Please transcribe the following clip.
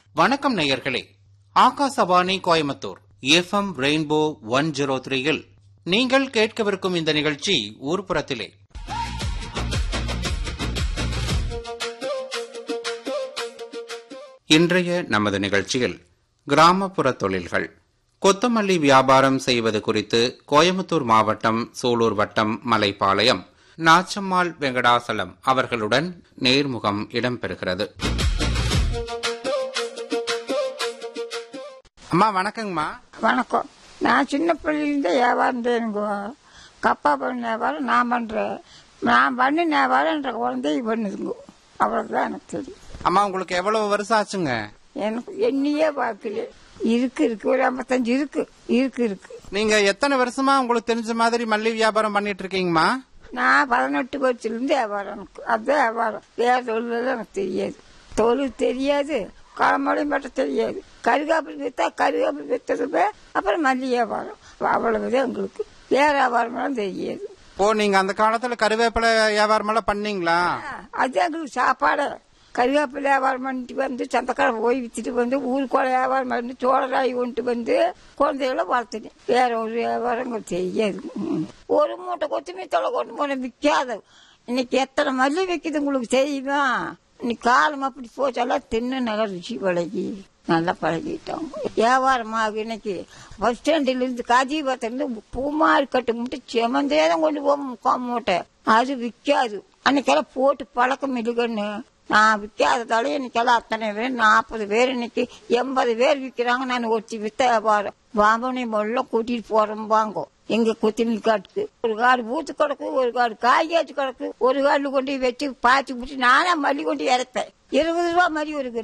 வணக்கம் நேயர்களே Akashvani Coimbatore FM rainbow one zero த்ரீயில் நீங்கள் கேட்கவிருக்கும் இந்த நிகழ்ச்சி ஊர்ப்புறத்திலே இன்றைய நமது நிகழ்ச்சியில் கிராமப்புற தொழில்கள் கொத்தமல்லி வியாபாரம் செய்வது குறித்து கோயம்புத்தூர் மாவட்டம் சூலூர் வட்டம் மலைப்பாளையம் நாச்சம்மாள் வெங்கடாசலம் அவர்களுடன் நேர்முகம் இடம்பெறுகிறது அம்மா வணக்கங்கம்மா வணக்கம் நான் சின்ன பிள்ளைலேருந்து வியாபாரம் செய்யணுங்க கப்பா பண்ண வியாபாரம் நான் பண்ணுறேன் நான் பண்ண வியாபாரம் என்ற குழந்தை பண்ணுதுங்க அவ்வளோதான் எனக்கு தெரியும் அம்மா உங்களுக்கு எவ்வளவு வருஷம் ஆச்சுங்க எனக்கு எண்ணியே பார்க்கல இருக்கு இருக்கு ஒரு ஐம்பத்தஞ்சு இருக்கு இருக்கு இருக்கு நீங்க எத்தனை வருஷமா உங்களுக்கு தெரிஞ்ச மாதிரி மல்லி வியாபாரம் பண்ணிட்டு இருக்கீங்கம்மா நான் பதினெட்டு வருஷத்துலேருந்து வியாபாரம் எனக்கு அதுதான் வியாபாரம் வேறு தொழிலெல்லாம் எனக்கு தெரியாது தொழில் தெரியாது களமடையும் பட்ட தெரியாது கருகாப்பில் விற்றா கருகாப்பில் விற்றதுமே அப்புறம் மல்லி வியாபாரம் அவ்வளவுதான் எங்களுக்கு வேறு வியாபாரமெல்லாம் தெரியாது ஓ நீங்க அந்த காலத்துல கருவேப்பிலை வியாபாரம் எல்லாம் பண்ணீங்களா அது எங்களுக்கு சாப்பாடு கருவேப்பிலை வியாபாரம் பண்ணிட்டு வந்து சந்தக்கார போய் வித்துட்டு வந்து ஊருக்கோட வியாபாரம் பண்ணி சோழராய் கொண்டு வந்து குழந்தைகளை வளர்த்துனேன் வேற ஒரு வியாபாரம் எங்களுக்கு தெரியாது ம். ஒரு மூட்டை கொத்துமே தொலை கொண்டு போன விற்காத இன்னைக்கு எத்தனை மல்லி விற்கிது உங்களுக்கு தெரியுமா இன்னைக்கு காலம் அப்படி போச்செல்லாம் தின்னு நகர் ருசி பழகி நல்லா பழகிட்டோம் வியாபாரமாக இன்னைக்கு பஸ் ஸ்டாண்டில் இருந்து காஜிபுரத்துல இருந்து பூமாரி கட்டு மட்டும் செமந்தே தான் கொண்டு போவோம் மூட்டை அது விற்காது அன்னைக்கெல்லாம் போட்டு பழக்கம் இல்லைகன்னு நான் விற்காததால இன்னைக்கெல்லாம் அத்தனை பேர் நாற்பது பேர் இன்னைக்கு எண்பது பேர் விற்கிறாங்க நான் ஒருத்தி வித்த வியாபாரம் பாம்பனை மொல்ல கூட்டிட்டு போறோம் வாங்கோ எங்க கொத்தினில் காட்டுக்கு ஒரு காடு பூத்து கிடக்கு ஒரு காடு காய் காய்ச்சி கிடக்கு ஒரு காடு கொண்டு போய் வச்சு பாய்ச்சி விட்டு நானே மல்லி கொண்டு இறப்பேன் இருபது ரூபா மாதிரி ஒரு கிலோ